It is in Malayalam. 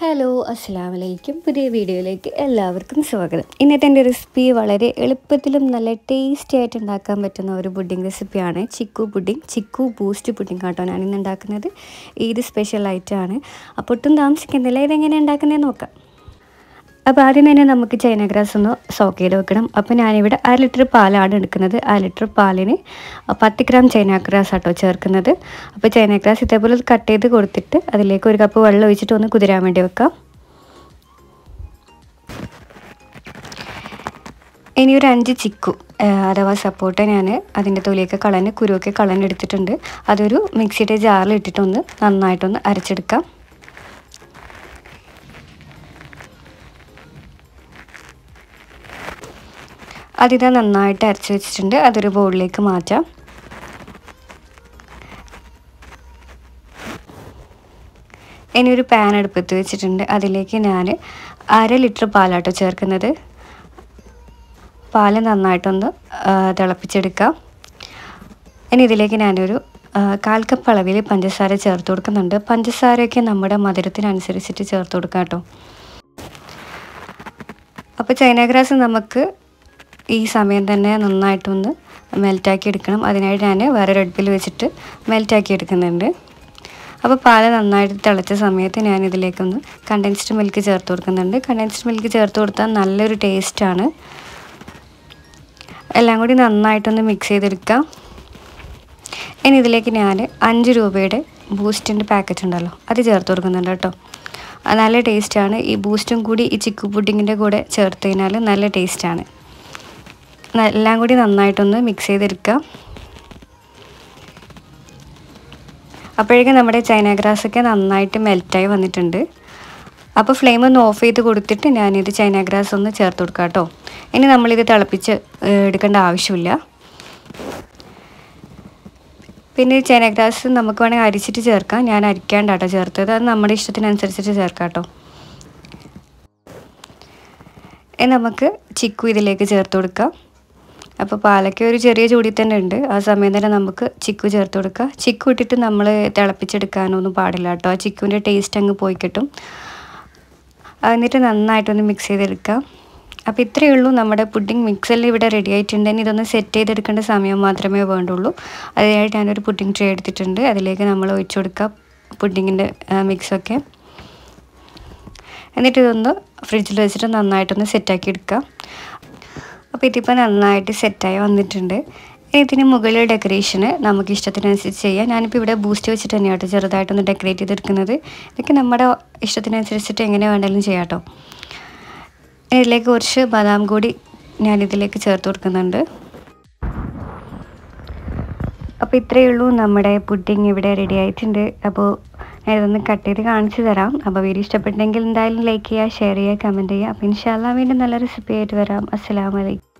ഹലോ അസ്സാം വലൈക്കും പുതിയ വീഡിയോയിലേക്ക് എല്ലാവർക്കും സ്വാഗതം ഇന്നത്തെ എൻ്റെ റെസിപ്പി വളരെ എളുപ്പത്തിലും നല്ല ടേസ്റ്റി ആയിട്ട് ഉണ്ടാക്കാൻ പറ്റുന്ന ഒരു പുഡിംഗ് റെസിപ്പിയാണ് chikoo pudding chikoo Boost pudding കേട്ടോ ഞാൻ ഇന്ന് ഉണ്ടാക്കുന്നത് ഇത് സ്പെഷ്യൽ ആയിട്ടാണ് അപ്പോൾ ഒട്ടും താമസിക്കുന്നില്ല ഇതെങ്ങനെ ഉണ്ടാക്കുന്നതെന്ന് നോക്കാം അപ്പോൾ ആദ്യം തന്നെ നമുക്ക് ചൈന ഗ്രാസ് ഒന്ന് സോക്ക് ചെയ്ത് വെക്കണം അപ്പോൾ ഞാനിവിടെ അര ലിറ്റർ പാലാണ് എടുക്കുന്നത് അര ലിറ്റർ പാലിന് പത്ത് ഗ്രാം ചൈന ഗ്രാസ് ആട്ടോ ചേർക്കുന്നത് അപ്പോൾ ചൈന ഗ്രാസ് ഇതേപോലെ കട്ട് ചെയ്ത് കൊടുത്തിട്ട് അതിലേക്ക് ഒരു കപ്പ് വെള്ളം ഒഴിച്ചിട്ട് ഒന്ന് കുതിരാൻ വേണ്ടി വെക്കാം ഇനി ഒരു അഞ്ച് ചിക്കു അഥവാ സപ്പോർട്ട് ഞാൻ അതിൻ്റെ തൊലിയൊക്കെ കളഞ്ഞ് കുരുവൊക്കെ കളഞ്ഞെടുത്തിട്ടുണ്ട് അതൊരു മിക്സിയുടെ ജാറിൽ ഇട്ടിട്ടൊന്ന് നന്നായിട്ടൊന്ന് അരച്ചെടുക്കാം അതിത് നന്നായിട്ട് അരച്ച് വെച്ചിട്ടുണ്ട് അതൊരു ബൗളിലേക്ക് മാറ്റാം ഇനി ഒരു പാൻ അടുപ്പത്ത് വെച്ചിട്ടുണ്ട് അതിലേക്ക് ഞാൻ അര ലിറ്റർ പാലാട്ടോ ചേർക്കുന്നത് പാല് നന്നായിട്ടൊന്ന് തിളപ്പിച്ചെടുക്കാം ഇനി ഇതിലേക്ക് ഞാനൊരു കാൽ കപ്പ് അളവിൽ പഞ്ചസാര ചേർത്ത് കൊടുക്കുന്നുണ്ട് പഞ്ചസാരയൊക്കെ നമ്മുടെ മധുരത്തിനനുസരിച്ചിട്ട് ചേർത്ത് കൊടുക്കാം കേട്ടോ അപ്പോൾ ചൈന ഗ്രാസ് നമുക്ക് ഈ സമയം തന്നെ നന്നായിട്ടൊന്ന് മെൽറ്റാക്കി എടുക്കണം അതിനായിട്ട് ഞാൻ വേറെ അടുപ്പിൽ വെച്ചിട്ട് മെൽറ്റാക്കി എടുക്കുന്നുണ്ട് അപ്പോൾ പാല് നന്നായിട്ട് തിളച്ച സമയത്ത് ഞാൻ ഇതിലേക്കൊന്ന് കണ്ടൻസ്ഡ് മിൽക്ക് ചേർത്ത് കൊടുക്കുന്നുണ്ട് കണ്ടൻസ്ഡ് മിൽക്ക് ചേർത്ത് കൊടുത്താൽ നല്ലൊരു ടേസ്റ്റാണ് എല്ലാം കൂടി നന്നായിട്ടൊന്ന് മിക്സ് ചെയ്തെടുക്കാം ഇനി ഇതിലേക്ക് ഞാൻ അഞ്ച് രൂപയുടെ ബൂസ്റ്റിൻ്റെ പാക്കറ്റ് ഉണ്ടല്ലോ അത് ചേർത്ത് കൊടുക്കുന്നുണ്ട് കേട്ടോ നല്ല ടേസ്റ്റാണ് ഈ ബൂസ്റ്റും കൂടി ഈ ചിക്കു പുഡിങ്ങിൻ്റെ കൂടെ ചേർത്ത് കഴിഞ്ഞാൽ നല്ല ടേസ്റ്റാണ് എല്ലാം കൂടി നന്നായിട്ടൊന്ന് മിക്സ് ചെയ്തെടുക്കാം അപ്പോഴേക്കും നമ്മുടെ ചൈന ഗ്രാസ് ഒക്കെ നന്നായിട്ട് മെൽറ്റായി വന്നിട്ടുണ്ട് അപ്പോൾ ഫ്ലെയിം ഒന്ന് ഓഫ് ചെയ്ത് കൊടുത്തിട്ട് ഞാനിത് ചൈന ഗ്രാസ് ഒന്ന് ചേർത്ത് കൊടുക്കാം കേട്ടോ ഇനി നമ്മളിത് തിളപ്പിച്ച് എടുക്കേണ്ട ആവശ്യമില്ല പിന്നെ ചൈന ഗ്രാസ് നമുക്ക് വേണമെങ്കിൽ അരിച്ചിട്ട് ചേർക്കാം ഞാൻ അരിക്കാണ്ടാട്ടോ ചേർത്തത് അത് നമ്മുടെ ഇഷ്ടത്തിനനുസരിച്ചിട്ട് ചേർക്കാം കേട്ടോ ഇനി നമുക്ക് ചിക്കു ഇതിലേക്ക് ചേർത്ത് കൊടുക്കാം അപ്പോൾ പാലൊക്കെ ഒരു ചെറിയ ചൂടിൽ തന്നെ ഉണ്ട് ആ സമയം തന്നെ നമുക്ക് ചിക്കു ചേർത്ത് കൊടുക്കുക ചിക്കു ഇട്ടിട്ട് നമ്മൾ തിളപ്പിച്ചെടുക്കാനൊന്നും പാടില്ല കേട്ടോ ആ ചിക്കുവിൻ്റെ ടേസ്റ്റ് അങ്ങ് പോയി കിട്ടും എന്നിട്ട് നന്നായിട്ടൊന്ന് മിക്സ് ചെയ്തെടുക്കാം അപ്പോൾ ഇത്രയേ ഉള്ളൂ നമ്മുടെ പുഡിംഗ് മിക്സെല്ലാം ഇവിടെ റെഡി ആയിട്ടുണ്ട് ഇനി ഇതൊന്ന് സെറ്റ് ചെയ്തെടുക്കേണ്ട സമയം മാത്രമേ വേണ്ടുള്ളൂ അതിനായിട്ട് ഞാനൊരു പുഡിംഗ് ട്രേ എടുത്തിട്ടുണ്ട് അതിലേക്ക് നമ്മൾ ഒഴിച്ചു കൊടുക്കാം പുഡിങ്ങിൻ്റെ മിക്സൊക്കെ എന്നിട്ട് ഇതൊന്ന് ഫ്രിഡ്ജിൽ വെച്ചിട്ട് നന്നായിട്ടൊന്ന് സെറ്റാക്കി എടുക്കാം അപ്പോൾ ഇതിപ്പോൾ നന്നായിട്ട് സെറ്റായി വന്നിട്ടുണ്ട് ഇതിന് മുകളിൽ ഡെക്കറേഷന് നമുക്ക് ഇഷ്ടത്തിനനുസരിച്ച് ചെയ്യാം ഞാനിപ്പോൾ ഇവിടെ ബൂസ്റ്റ് വെച്ചിട്ട് തന്നെയാട്ടോ ചെറുതായിട്ടൊന്ന് ഡെക്കറേറ്റ് ചെയ്തെടുക്കുന്നത് ഇതൊക്കെ നമ്മുടെ ഇഷ്ടത്തിനനുസരിച്ചിട്ട് എങ്ങനെ വേണമെങ്കിലും ചെയ്യാം കേട്ടോ ഇതിലേക്ക് കുറച്ച് ബദാം കൂടി ഞാനിതിലേക്ക് ചേർത്ത് കൊടുക്കുന്നുണ്ട് അപ്പോൾ ഇത്രയേ ഉള്ളൂ നമ്മുടെ പുഡിങ് ഇവിടെ റെഡി ആയിട്ടുണ്ട് അപ്പോൾ ഞാൻ ഇതൊന്ന് കട്ട് ചെയ്ത് കാണിച്ചു തരാം അപ്പോൾ വീഡിയോ ഇഷ്ടപ്പെട്ടെങ്കിൽ എന്തായാലും ലൈക്ക് ചെയ്യുക ഷെയർ ചെയ്യുക കമൻറ്റ് ചെയ്യുക അപ്പോൾ ഇൻഷാല്ല വീണ്ടും നല്ല റെസിപ്പി ആയിട്ട് വരാം അസ്സലാമലൈക്കും